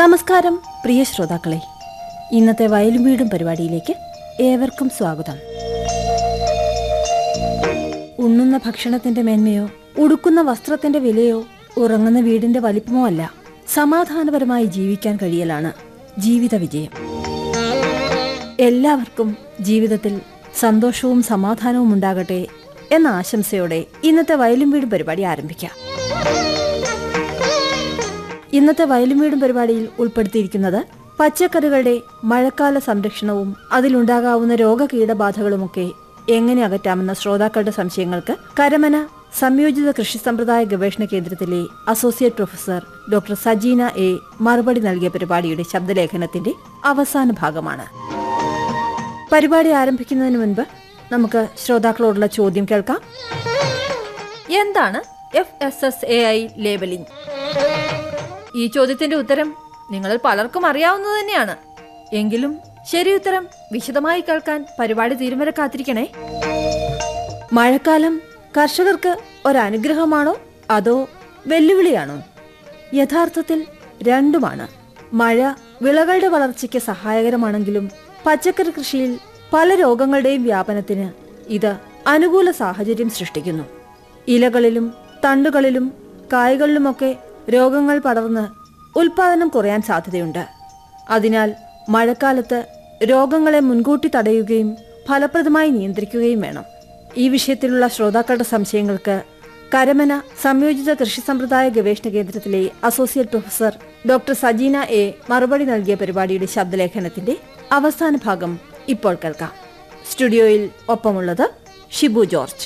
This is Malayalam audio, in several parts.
നമസ്കാരം പ്രിയ ശ്രോതാക്കളെ ഇന്നത്തെ വയലും വീടും പരിപാടിയിലേക്ക് ഏവർക്കും സ്വാഗതം ഉണ്ണുന്ന ഭക്ഷണത്തിന്റെ മേന്മയോ ഉടുക്കുന്ന വസ്ത്രത്തിന്റെ വിലയോ ഉറങ്ങുന്ന വീടിന്റെ വലിപ്പമോ അല്ല സമാധാനപരമായി ജീവിക്കാൻ കഴിയലാണ് ജീവിത വിജയം എല്ലാവർക്കും ജീവിതത്തിൽ സന്തോഷവും സമാധാനവും ഉണ്ടാകട്ടെ എന്ന ആശംസയോടെ ഇന്നത്തെ വയലും വീടും പരിപാടി ആരംഭിക്കാം ഇന്നത്തെ വയലും വീടും പരിപാടിയിൽ ഉൾപ്പെടുത്തിയിരിക്കുന്നത് പച്ചക്കറികളുടെ മഴക്കാല സംരക്ഷണവും അതിലുണ്ടാകാവുന്ന രോഗകീടബാധകളുമൊക്കെ എങ്ങനെ അകറ്റാമെന്ന ശ്രോതാക്കളുടെ സംശയങ്ങൾക്ക് കരമന സംയോജിത കൃഷി സമ്പ്രദായ ഗവേഷണ കേന്ദ്രത്തിലെ associate professor doctor Sajeena A മറുപടി നൽകിയ പരിപാടിയുടെ ശബ്ദലേഖനത്തിന്റെ അവസാന ഭാഗമാണ് പരിപാടി ആരംഭിക്കുന്നതിന് മുൻപ് നമുക്ക് ശ്രോതാക്കളോടുള്ള ചോദ്യം കേൾക്കാം എന്താണ് F S S A I labelling ഈ ചോദ്യത്തിന്റെ ഉത്തരം നിങ്ങളിൽ പലർക്കും അറിയാവുന്നത് തന്നെയാണ് എങ്കിലും ശരി ഉത്തരം വിശദമായി കേൾക്കാൻ പരിപാടി തീരും വരെ കാത്തിരിക്കണേ മഴക്കാലം കർഷകർക്ക് ഒരനുഗ്രഹമാണോ അതോ വെല്ലുവിളിയാണോ യഥാർത്ഥത്തിൽ രണ്ടുമാണ് മഴ വിളകളുടെ വളർച്ചയ്ക്ക് സഹായകരമാണെങ്കിലും പച്ചക്കറി കൃഷിയിൽ പല രോഗങ്ങളുടെയും വ്യാപനത്തിന് ഇത് അനുകൂല സാഹചര്യം സൃഷ്ടിക്കുന്നു ഇലകളിലും തണ്ടുകളിലും കായ്കളിലുമൊക്കെ രോഗങ്ങൾ പടർന്ന് ഉൽപാദനം കുറയാൻ സാധ്യതയുണ്ട് അതിനാൽ മഴക്കാലത്ത് രോഗങ്ങളെ മുൻകൂട്ടി തടയുകയും ഫലപ്രദമായി നിയന്ത്രിക്കുകയും വേണം ഈ വിഷയത്തിലുള്ള ശ്രോതാക്കളുടെ സംശയങ്ങൾക്ക് കരമന സംയോജിത കൃഷി സമ്പ്രദായ ഗവേഷണ കേന്ദ്രത്തിലെ associate professor doctor Sajeena A മറുപടി നൽകിയ പരിപാടിയുടെ ശബ്ദലേഖനത്തിന്റെ അവസാന ഭാഗം ഇപ്പോൾ കേൾക്കാം സ്റ്റുഡിയോയിൽ ഒപ്പമുള്ളത് ഷിബു ജോർജ്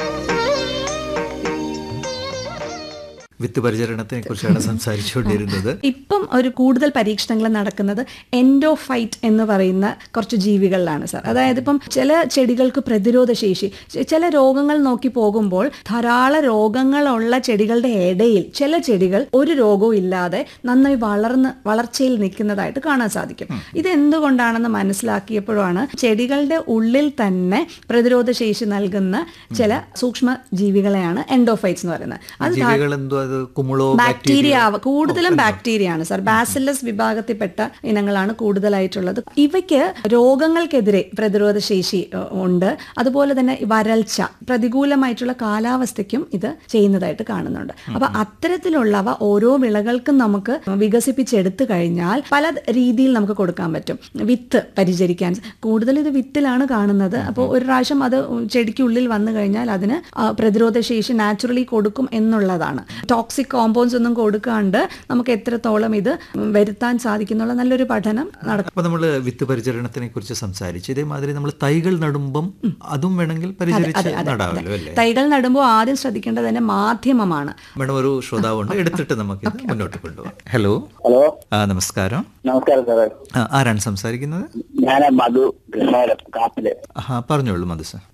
വിത്ത് പരിചരണത്തെ കുറിച്ചാണ് സംസാരിച്ചുകൊണ്ടിരുന്നത് ഇപ്പം ഒരു കൂടുതൽ പരീക്ഷണങ്ങൾ നടക്കുന്നത് എൻഡോഫൈറ്റ് എന്ന് പറയുന്ന കുറച്ച് ജീവികളിലാണ് സാർ അതായത് ഇപ്പം ചില ചെടികൾക്ക് പ്രതിരോധ ശേഷി ചെ- ചില രോഗങ്ങൾ നോക്കി പോകുമ്പോൾ ധാരാളം രോഗങ്ങളുള്ള ചെടികളുടെ ഇടയിൽ ചില ചെടികൾ ഒരു രോഗവും ഇല്ലാതെ നന്നായി വളർന്ന് വളർച്ചയിൽ നിൽക്കുന്നതായിട്ട് കാണാൻ സാധിക്കും ഇത് എന്തുകൊണ്ടാണെന്ന് മനസ്സിലാക്കിയപ്പോഴാണ് ചെടികളുടെ ഉള്ളിൽ തന്നെ പ്രതിരോധ ശേഷി നൽകുന്ന ചില സൂക്ഷ്മ ജീവികളെയാണ് എൻഡോഫൈറ്റ്സ് എന്ന് പറയുന്നത് അത് ധാ- ജീവികൾ എന്തോ അത് കുമിളോ ബാക്ടീരിയ ആവ- കൂടുതലും ബാക്ടീരിയ ആണ് സാർ ബാസിലസ് വിഭാഗത്തിൽപ്പെട്ട ഇനങ്ങളാണ് കൂടുതലായിട്ടുള്ളത് ഇവയ്ക്ക് രോഗങ്ങൾക്കെതിരെ പ്രതിരോധ ശേഷി ഏഹ്, ഉണ്ട് അതുപോലെ തന്നെ വരൾച്ച പ്രതികൂലമായിട്ടുള്ള കാലാവസ്ഥയ്ക്കും ഇത് ചെയ്യുന്നതായിട്ട് കാണുന്നുണ്ട് അപ്പൊ അത്തരത്തിലുള്ളവ ഓരോ വിളകൾക്കും നമുക്ക് വികസിപ്പിച്ചെടുത്തു കഴിഞ്ഞാൽ പല രീതിയിൽ നമുക്ക് കൊടുക്കാൻ പറ്റും വിത്ത് പരിചരിക്കാൻ കൂടുതൽ ഇത് വിത്തിലാണ് കാണുന്നത് അപ്പോൾ ഒരു പ്രാവശ്യം അത് ചെടിക്കുള്ളിൽ വന്നു കഴിഞ്ഞാൽ അതിന് ആ, പ്രതിരോധ ശേഷി നാച്ചുറലി കൊടുക്കും എന്നുള്ളതാണ് ടോക്സിക് കോമ്പൗണ്ട്സ് ഒന്നും കൊടുക്കാണ്ട് നമുക്ക് എത്രത്തോളം ഇത് വരുത്താൻ സാധിക്കുന്നുള്ള നല്ലൊരു പഠനം നടക്കും അപ്പൊ നമ്മൾ വിത്ത് പരിചരണത്തിനെ കുറിച്ച് സംസാരിച്ചു ഇതേമാതിരി നമ്മൾ തൈകൾ നടുമ്പം അതും വേണമെങ്കിൽ പരിചരിച്ച് നടാമല്ലോ അല്ലേ തൈകൾ നടുമ്പോൾ ആദ്യം ശ്രദ്ധിക്കേണ്ടത് തന്നെ മാധ്യമമാണ് മേഡം ഒരു ശ്രോതാവുണ്ട് എടുത്തിട്ട് നമുക്ക് ഇത് മുന്നോട്ട് കൊണ്ടുപോകാം ഹലോ ഹലോ ആ നമസ്കാരം നമസ്കാരം സാറേ ആ, ആരാണ് സംസാരിക്കുന്നത് ഞാൻ മധു കൃഷ്ണപുരം കാപ്പില് ആ പറഞ്ഞോളൂ മധു സാർ